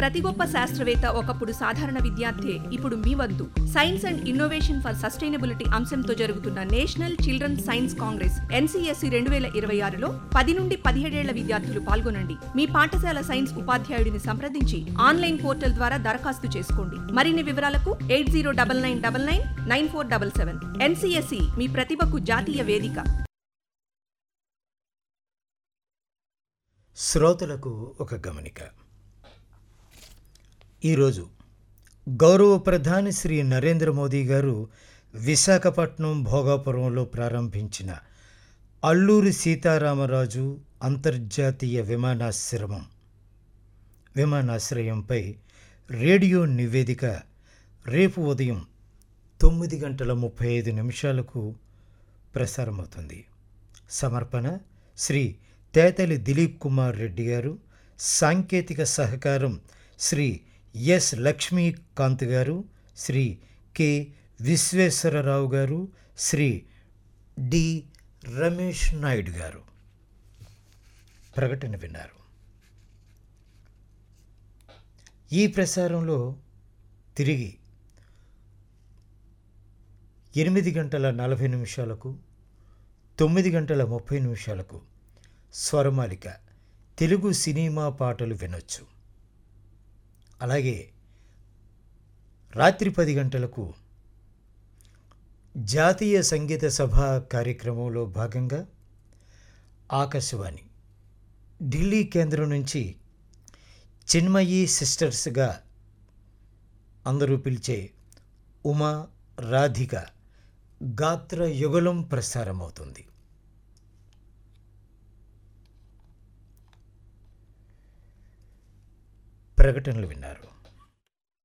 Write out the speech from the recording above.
ప్రతి గొప్ప శాస్త్రవేత్త ఒకప్పుడు సాధారణ విద్యార్థి ఇప్పుడు మీ వద్దు science and innovation for sustainability అంశంతో జరుగుతున్న national children science congress NCSC రెండు వేల ఇరవై ఆరులో పది నుండి పదిహేడేళ్ల విద్యార్థులు పాల్గొనండి మీ పాఠశాల సైన్స్ ఉపాధ్యాయుడిని సంప్రదించి ఆన్లైన్ పోర్టల్ ద్వారా దరఖాస్తు చేసుకోండి మరిన్ని వివరాలకు eight zero double nine double nine nine four double seven NCSC మీ ప్రతిభకు జాతీయ వేదిక శ్రోతలకు ఒక గమనిక ఈరోజు గౌరవ ప్రధాని శ్రీ నరేంద్ర మోదీ గారు విశాఖపట్నం భోగాపురంలో ప్రారంభించిన అల్లూరి సీతారామరాజు అంతర్జాతీయ విమానాశ్రమం విమానాశ్రయంపై రేడియో నివేదిక రేపు ఉదయం తొమ్మిది గంటల ముప్పై ఐదు నిమిషాలకు ప్రసారమవుతుంది సమర్పణ శ్రీ తేతలి దిలీప్ కుమార్ రెడ్డి గారు సాంకేతిక సహకారం శ్రీ ఎస్ లక్ష్మీకాంత్ గారు శ్రీ కె విశ్వేశ్వరరావు గారు శ్రీ డి రమేష్ నాయుడు గారు ప్రకటన విన్నారు ఈ ప్రసారంలో తిరిగి ఎనిమిది గంటల నలభై నిమిషాలకు తొమ్మిది గంటల ముప్పై నిమిషాలకు స్వరమాలిక తెలుగు సినిమా పాటలు వినొచ్చు అలాగే రాత్రి పది గంటలకు జాతీయ సంగీత సభ కార్యక్రమంలో భాగంగా ఆకాశవాణి ఢిల్లీ కేంద్రం నుంచి చిన్మయి సిస్టర్స్గా అందరూ పిలిచే ఉమా రాధిక గాత్ర యుగలం ప్రసారమవుతుంది ప్రకటనలు విన్నారు